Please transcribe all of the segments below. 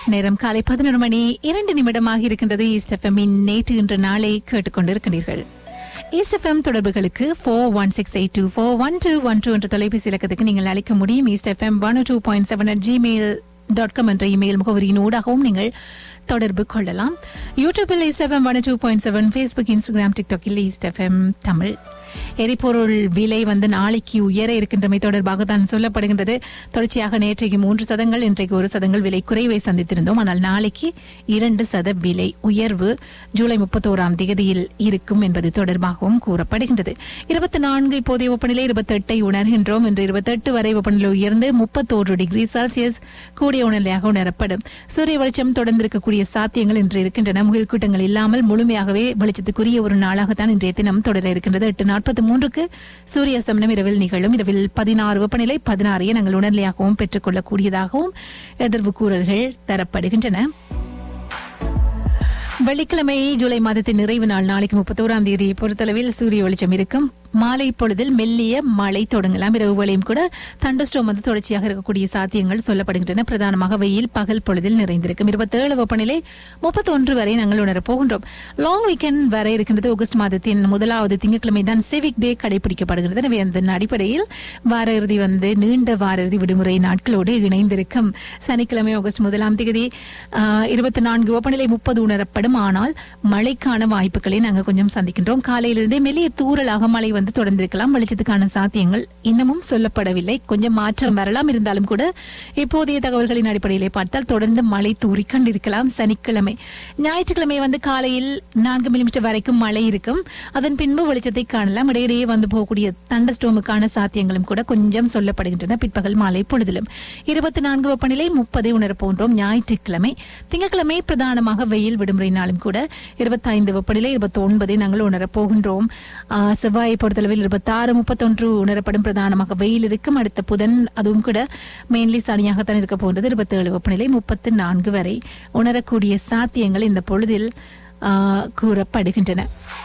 நேரம் காலை பதினொரு மணி இரண்டு நிமிடமாக இருக்கின்றது ஈஸ்ட் எஃப்எம்மின் நேற்று இன்று நாளை கேட்டுக்கொண்டிருக்கிறீர்கள் ஈஸ்ட் எஃப்எம் தொடர்புகளுக்கு four one six eight two four one two one two என்ற தொலைபேசி இலக்கத்துக்கு நீங்கள் அழைக்க முடியும் east FM one two point seven at gmail dot com என்ற இமெயில் முகவரியின் ஊடாகவும் நீங்கள் தொடர்பு கொள்ளலாம் யூடியூபில் east FM one two point seven Facebook Instagram டிக்டாக்கில் ஈஸ்ட் எஃப்எம் தமிழ் எரிபொருள் விலை வந்து நாளைக்கு உயர இருக்கின்றமை தொடர்பாக தான் சொல்லப்படுகின்றது தொடர்ச்சியாக நேற்றைக்கு மூன்று சதங்கள் இன்றைக்கு ஒரு சதங்கள் விலை குறைவை சந்தித்திருந்தோம் ஆனால் நாளைக்கு இரண்டு சத விலை உயர்வு ஜூலை முப்பத்தோராம் தேதியில் இருக்கும் என்பது தொடர்பாகவும் கூறப்படுகின்றது இருபத்தி நான்கு இப்போதைய வெப்பநிலை இருபத்தி எட்டை உணர்கின்றோம் இன்று இருபத்தெட்டு வரை வெப்பநிலை உயர்ந்து முப்பத்தோரு டிகிரி செல்சியஸ் கூடிய உணர்நிலையாக உணரப்படும் சூரிய வெளிச்சம் தொடர்ந்து இருக்கக்கூடிய சாத்தியங்கள் இன்று இருக்கின்றன முகில் கூட்டங்கள் இல்லாமல் முழுமையாகவே வெளிச்சத்துக்குரிய ஒரு நாளாகத்தான் இன்றைய தினம் தொடர இருக்கின்றது எட்டு நாற்பத்தி மூன்றுக்கு சூரிய அஸ்தமனம் இரவில் நிகழும் இரவில் பதினாறு வெப்பநிலை பதினாறையே நாங்கள் உணர்நிலையாகவும் பெற்றுக் கொள்ளக்கூடியதாகவும் எதிர்வு கூறல்கள் தரப்படுகின்றன வெள்ளிக்கிழமை ஜூலை மாதத்தின் நிறைவு நாள் நாளைக்கு முப்பத்தோராம் தேதியை பொறுத்தளவில் சூரிய வெளிச்சம் இருக்கும் மாலை பொழுதில் மெல்லிய மழை தொடங்கலாம் இரவு வேளையும் கூட தண்டஸ்டோம் வந்து தொடர்ச்சியாக இருக்கக்கூடிய சாத்தியங்கள் சொல்லப்படுகின்றன பிரதானமாக வெயில் பகல் பொழுதில் நிறைந்திருக்கும் இருபத்தேழு வெப்பநிலை முப்பத்தொன்று வரை நாங்கள் உணரப் போகின்றோம் லாங் வீக்கெண்ட் வர இருக்கின்றது ஆகஸ்ட் மாதத்தின் முதலாவது திங்கட்கிழமை தான் சிவிக் டே கடைபிடிக்கப்படுகிறது எனவே அதன் அடிப்படையில் வார இறுதி வந்து நீண்ட வார இறுதி விடுமுறை நாட்களோடு இணைந்திருக்கும் சனிக்கிழமை ஆகஸ்ட் முதலாம் தேதி இருபத்தி நான்கு வெப்பநிலை முப்பது உணரப்படும் ஆனால் மழைக்கான வாய்ப்புகளை நாங்கள் கொஞ்சம் சந்திக்கின்றோம் காலையிலிருந்தே மெல்லிய தூறலாக மழை வந்து தொடர்ந்திருக்கலாம் வெளிச்சத்துக்கான சாத்தியங்கள் இன்னமும் சொல்லப்படவில்லை கொஞ்சம் மாற்றம் வரலாம் இருந்தாலும் கூட இப்போதைய தகவல்களின் அடிப்படையிலே பார்த்தால் தொடர்ந்து மழை தூறி கண்டிருக்கலாம் சனிக்கிழமை ஞாயிற்றுக்கிழமை வந்து காலையில் நான்கு மில்லிமீட்டர் வரைக்கும் மழை இருக்கும் அதன் பின்பு வெளிச்சத்தை காணலாம் இடையிடையே வந்து போகக்கூடிய தண்டஸ்டோமுக்கான சாத்தியங்களும் கூட கொஞ்சம் சொல்லப்படுகின்றன பிற்பகல் மாலை பொழுதிலும் இருபத்தி நான்கு வெப்பநிலை முப்பதை உணரப்போன்றோம் ஞாயிற்றுக்கிழமை திங்கட்கிழமை பிரதானமாக வெயில் விடுமுறை நாளும் கூட இருபத்தைந்து வெப்பநிலை இருபத்தி ஒன்பதை நாங்கள் உணரப் போகின்றோம் ஆஹ், செவ்வாயை பொறுத்தளவில் இருபத்தாறு முப்பத்தொன்று உணரப்படும் பிரதானமாக வெயில் இருக்கும் அடுத்த புதன் அதுவும் கூட மெயின்லி சனியாகத்தான் இருக்க போன்றது இருபத்தேழு வெப்பநிலை முப்பத்து நான்கு வரை உணரக்கூடிய சாத்தியங்கள் இந்த பொழுதில் ஆஹ், கூறப்படுகின்றன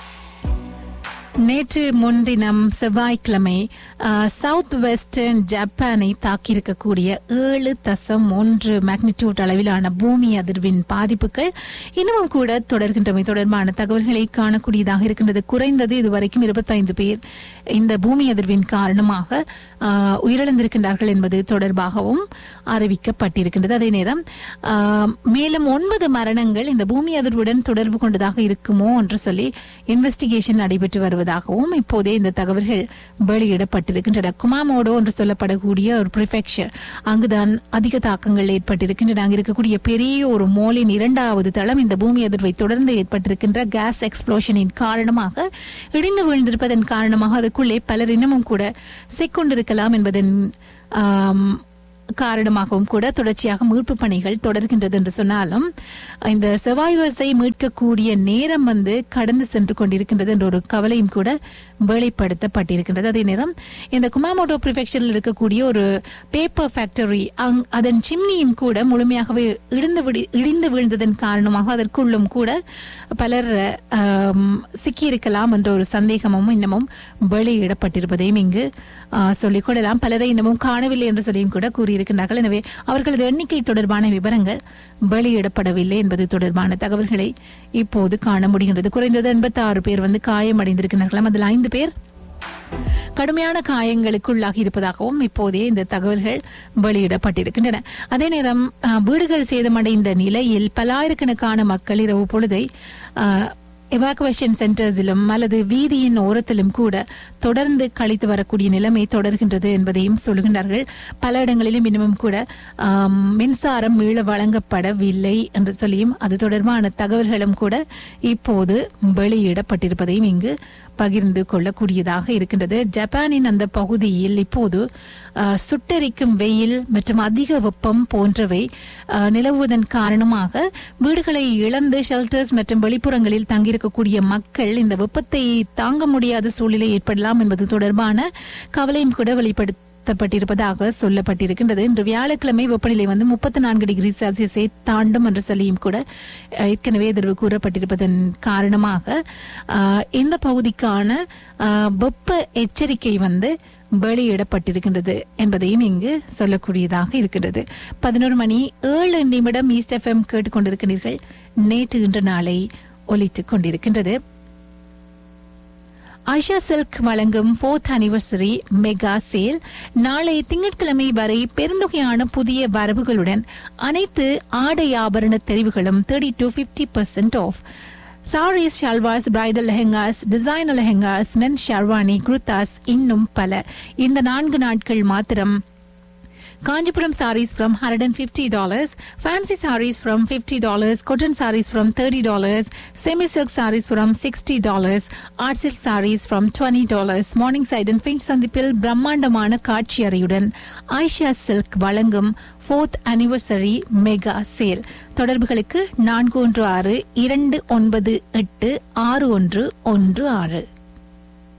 நேற்று முன்தினம் செவ்வாய்க்கிழமை சவுத் வெஸ்டர்ன் ஜப்பானை தாக்கியிருக்கக்கூடிய ஏழு தசம் ஒன்று மேக்னிடியூட் அளவிலான பூமி அதிர்வின் பாதிப்புகள் இன்னமும் கூட தொடர்கின்றமை தொடர்பான தகவல்களை காணக்கூடியதாக இருக்கின்றது குறைந்தது இதுவரைக்கும் இருபத்தைந்து பேர் இந்த பூமி அதிர்வின் காரணமாக ஆஹ், உயிரிழந்திருக்கின்றார்கள் என்பது தொடர்பாகவும் அறிவிக்கப்பட்டிருக்கின்றது அதே நேரம் ஆஹ், மேலும் ஒன்பது மரணங்கள் இந்த பூமி அதிர்வுடன் தொடர்பு கொண்டதாக இருக்குமோ என்று சொல்லி இன்வெஸ்டிகேஷன் நடைபெற்று வருவதாகவும் இப்போதே இந்த தகவல்கள் வெளியிடப்பட்டிருக்கின்றன குமாமோடோ என்று சொல்லப்படக்கூடிய ஒரு ப்ரிஃபெக்சர் அங்குதான் அதிக தாக்கங்கள் ஏற்பட்டிருக்கின்றன அங்கு இருக்கக்கூடிய பெரிய ஒரு மோலின் இரண்டாவது தளம் இந்த பூமி அதிர்வை தொடர்ந்து ஏற்பட்டிருக்கின்ற கேஸ் எக்ஸ்ப்ளோஷனின் காரணமாக இடிந்து விழுந்திருப்பதன் காரணமாக அதற்குள்ளே பலர் இன்னமும் கூட சிக்கொண்டிருக்கலாம் என்பதன் ஆம், காரணமாகவும் கூட தொடர்ச்சியாக மீட்பு பணிகள் தொடர்கின்றது என்று சொன்னாலும் இந்த சர்வைவர்ஸை மீட்கக்கூடிய நேரம் வந்து கடந்து சென்று கொண்டிருக்கின்றது என்ற ஒரு கவலையும் கூட வெளிப்படுத்தப்பட்டிருக்கின்றது அதே நேரம் இந்த குமாமோட்டோ பிரிஃபெக்சரில் இருக்கக்கூடிய ஒரு பேப்பர் ஃபேக்டரி அதன் சிம்னியும் கூட முழுமையாகவே இடிந்து விடி- இடிந்து விழுந்ததன் காரணமாக அதற்குள்ளும் கூட பலர் ஆம், சிக்கியிருக்கலாம் என்ற ஒரு சந்தேகமும் இன்னமும் வெளியிடப்பட்டிருப்பதையும் இங்கு ஆ, சொல்லிக் கொள்ளலாம் பலரை இன்னமும் காணவில்லை என்று சொல்லியும் கூட கூறியிருக்கிறார்கள் எனவே அவர்களது எண்ணிக்கை தொடர்பான விவரங்கள் வெளியிடப்படவில்லை என்பது தொடர்பான தகவல்களை இப்போது காண முடிகின்றது குறைந்தது எண்பத்தி ஆறு பேர் வந்து காயமடைந்திருக்கிறார்களாம் அதில் ஐந்து பேர் கடுமையான காயங்களுக்குள்ளாகி இருப்பதாகவும் இப்போதே இந்த தகவல்கள் வெளியிடப்பட்டிருக்கின்றன அதே நேரம் அஹ், வீடுகள் சேதமடைந்த நிலையில் பல்லாயிரக்கணக்கான மக்கள் இரவு பொழுதை எவாக்குவேஷன் சென்டர்ஸிலும் அல்லது வீதியின் ஓரத்திலும் கூட தொடர்ந்து கழித்து வரக்கூடிய நிலைமை தொடர்கின்றது என்பதையும் சொல்கின்றார்கள் பல இடங்களிலும் இன்னமும் கூட ஆம், மின்சாரம் மீள வழங்கப்படவில்லை என்று சொல்லியும் அது தொடர்பான தகவல்களும் கூட இப்போது வெளியிடப்பட்டிருப்பதையும் இங்கு பகிர்ந்து கொள்ளக்கூடியதாக இருக்கின்றது ஜப்பானின் அந்த பகுதியில் இப்போது அஹ், சுட்டெரிக்கும் வெயில் மற்றும் அதிக வெப்பம் போன்றவை அஹ், நிலவுவதன் காரணமாக வீடுகளை இழந்து ஷெல்டர்ஸ் மற்றும் வெளிப்புறங்களில் தங்கியிருக்கக்கூடிய மக்கள் இந்த வெப்பத்தை தாங்க முடியாத சூழ்நிலை ஏற்படலாம் என்பது தொடர்பான கவலையும் கூட வெளிப்படுத்த உயர்த்தப்பட்டிருப்பதாக சொல்லப்பட்டிருக்கின்றது இன்று வியாழக்கிழமை வெப்பநிலை வந்து முப்பத்தி நான்கு டிகிரி செல்சியஸை தாண்டும் என்று சொல்லியும் கூட அஹ், ஏற்கனவே எதிர்வு கூறப்பட்டிருப்பதன் காரணமாக அஹ், இந்த பகுதிக்கான அஹ், வெப்ப எச்சரிக்கை வந்து வெளியிடப்பட்டிருக்கின்றது என்பதையும் இங்கு சொல்லக்கூடியதாக இருக்கின்றது பதினோரு மணி ஏழு நிமிடம் ஈஸ்ட் எஃப்எம் கேட்டுக்கொண்டிருக்கிறீர்கள் நேற்று இன்று நாளை ஒலித்துக் கொண்டிருக்கின்றது ஐஷா சில்க் வழங்கும் ஃபோர்த் அனிவர்சரி மெகா சேல் நாளை திங்கட்கிழமை வரை பெருந்தொகையான புதிய வரவுகளுடன் அனைத்து ஆடை ஆபரண தெரிவுகளும் thirty to fifty percent off sarees shalwars bridal lehengas designer lehengas men sherwani kurtas இன்னும் பல இந்த நான்கு நாட்கள் மாத்திரம் Kanjipuram sarees from $150, fancy sarees from $50, cotton sarees from $30, semi-silk sarees from $60, art silk sarees from $20. Morning side and Finch சந்திப்பில் பிரம்மாண்டமான காட்சி அறையுடன் ஆயிஷா சில்க் வழங்கும் ஃபோர்த் அனிவர்சரி மெகா சேல் தொடர்புகளுக்கு நான்கு ஒன்று ஆறு இரண்டு ஒன்பது எட்டு ஆறு ஒன்று ஒன்று ஆறு